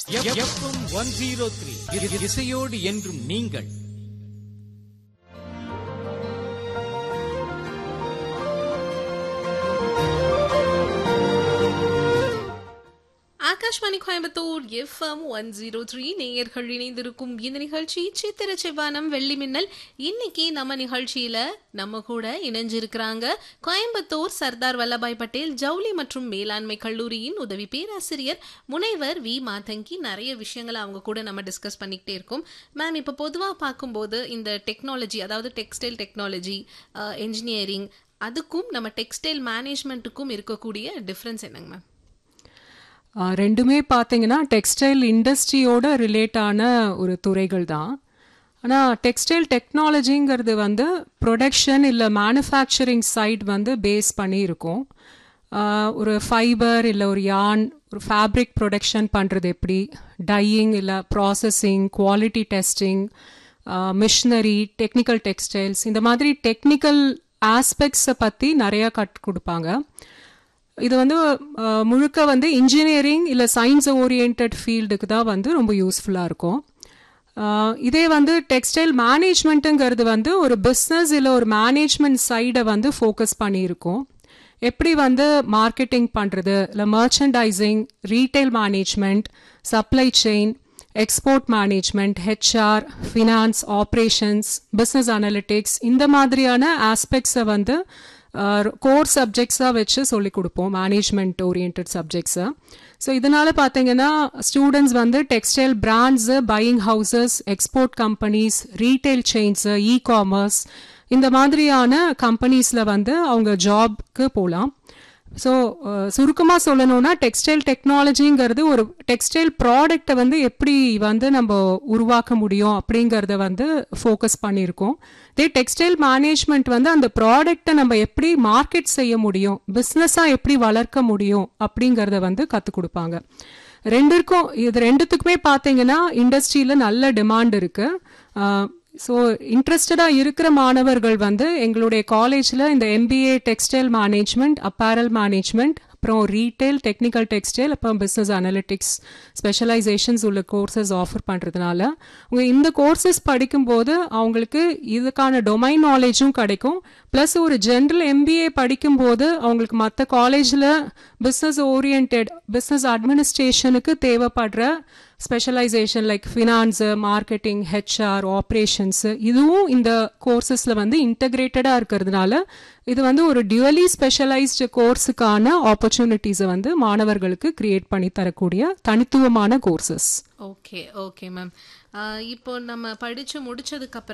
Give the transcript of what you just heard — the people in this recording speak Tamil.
எஃப்எம் ஒன் ஜீரோ த்ரீ இசையோடு என்றும் நீங்கள் Akashvani Coimbatore FM one zero three நேயர்கள் இணைந்திருக்கும் இந்த நிகழ்ச்சி சித்திர செவ்வானம் வெள்ளி மின்னல் இன்னைக்கு நம்ம நிகழ்ச்சியில நம்ம கூட இணைஞ்சிருக்கிறாங்க கோயம்புத்தூர் சர்தார் வல்லபாய் பட்டேல் ஜவுளி மற்றும் மேலாண்மை கல்லூரியின் உதவி பேராசிரியர் முனைவர் வி மாதங்கி நிறைய விஷயங்களை அவங்க கூட நம்ம டிஸ்கஸ் பண்ணிக்கிட்டே இருக்கோம் மேம் இப்போ பொதுவாக பார்க்கும்போது இந்த டெக்னாலஜி அதாவது டெக்ஸ்டைல் டெக்னாலஜி என்ஜினியரிங் அதுக்கும் நம்ம டெக்ஸ்டைல் மேனேஜ்மெண்ட்டுக்கும் இருக்கக்கூடிய டிஃப்ரென்ஸ் என்னங்க மேம் ஆ, ரெண்டுமே பார்த்தீங்கன்னா டெக்ஸ்டைல் இண்டஸ்ட்ரியோட ரிலேட் ஆன ஒரு துறைகள் தான் ஆனால் டெக்ஸ்டைல் டெக்னாலஜிங்கிறது வந்து ப்ரொடக்ஷன் இல்லை மேனுஃபேக்சரிங் சைட் வந்து பேஸ் பண்ணி இருக்கும் ஆ, ஒரு ஃபைபர் இல்லை ஒரு யான் ஒரு ஃபேப்ரிக் ப்ரொடக்ஷன் பண்ணுறது எப்படி டையிங் இல்லை processing quality testing machinery technical textiles இந்த மாதிரி டெக்னிக்கல் ஆஸ்பெக்ட்ஸை பற்றி நிறையா கற்றுக் கொடுப்பாங்க இது வந்து அஹ், முழுக்க வந்து இன்ஜினியரிங் இல்லை சயின்ஸ் ஓரியன்ட் ஃபீல்டுக்கு தான் வந்து ரொம்ப யூஸ்ஃபுல்லாக இருக்கும் அஹ், இதே வந்து டெக்ஸ்டைல் மேனேஜ்மெண்ட்டுங்கிறது வந்து ஒரு பிஸ்னஸ் இல்லை ஒரு மேனேஜ்மெண்ட் சைடை வந்து ஃபோக்கஸ் பண்ணியிருக்கோம் எப்படி வந்து மார்க்கெட்டிங் பண்ணுறது இல்லை merchandising retail management supply chain export management HR finance operations business analytics இந்த மாதிரியான ஆஸ்பெக்ட்ஸை வந்து கோர் சப்ஜெக்ட்ஸாக வச்சு சொல்லிக் கொடுப்போம் மேனேஜ்மெண்ட் ஓரியன்ட் சப்ஜெக்ட்ஸை ஸோ இதனால பார்த்தீங்கன்னா ஸ்டூடெண்ட்ஸ் வந்து textile brands buying houses export companies retail chains e commerce இந்த மாதிரியான கம்பெனிஸில் வந்து அவங்க ஜாப்க்கு போகலாம் ஸோ சுருக்கமாக சொல்லணும்னா டெக்ஸ்டைல் டெக்னாலஜிங்கிறது ஒரு டெக்ஸ்டைல் ப்ராடக்டை வந்து எப்படி வந்து நம்ம உருவாக்க முடியும் அப்படிங்கிறத வந்து ஃபோக்கஸ் பண்ணியிருக்கோம் இதே டெக்ஸ்டைல் மேனேஜ்மெண்ட் வந்து அந்த ப்ராடக்டை நம்ம எப்படி மார்க்கெட் செய்ய முடியும் பிஸ்னஸாக எப்படி வளர்க்க முடியும் அப்படிங்கிறத வந்து கற்றுக் கொடுப்பாங்க ரெண்டுக்கும் இது ரெண்டுத்துக்குமே பார்த்தீங்கன்னா இண்டஸ்ட்ரியில் நல்ல டிமாண்ட் இருக்குது ஸோ இன்ட்ரெஸ்டடாக இருக்கிற மாணவர்கள் வந்து எங்களுடைய காலேஜில் இந்த MBA textile management apparel management அப்புறம் ரீட்டைல் டெக்னிக்கல் டெக்ஸ்டைல் அப்புறம் பிஸ்னஸ் அனலிட்டிக்ஸ் ஸ்பெஷலைசேஷன்ஸ் உள்ள கோர்சஸ் ஆஃபர் பண்ணுறதுனால உங்க இந்த கோர்சஸ் படிக்கும்போது அவங்களுக்கு இதுக்கான டொமைன் நாலேஜும் கிடைக்கும் ப்ளஸ் ஒரு ஜென்ரல் எம்பிஏ படிக்கும்போது அவங்களுக்கு மற்ற காலேஜில் பிஸ்னஸ் ஓரியன்ட் பிஸ்னஸ் அட்மினிஸ்ட்ரேஷனுக்கு தேவைப்படுற specialization like finance marketing HR operations இதுவும் இந்த கோர்சஸில் வந்து இன்டகிரேட்டடாக இருக்கிறதுனால இது வந்து ஒரு டியூவலி ஸ்பெஷலைஸ்டு கோர்ஸுக்கான ஆப்பர்ச்சுனிட்டிஸை வந்து மாணவர்களுக்கு கிரியேட் பண்ணி தரக்கூடிய தனித்துவமான கோர்சஸ் ஓகே ஓகே மேம் இப்போ நம்ம படிச்சு முடிச்சதுக்கு அப்புறம்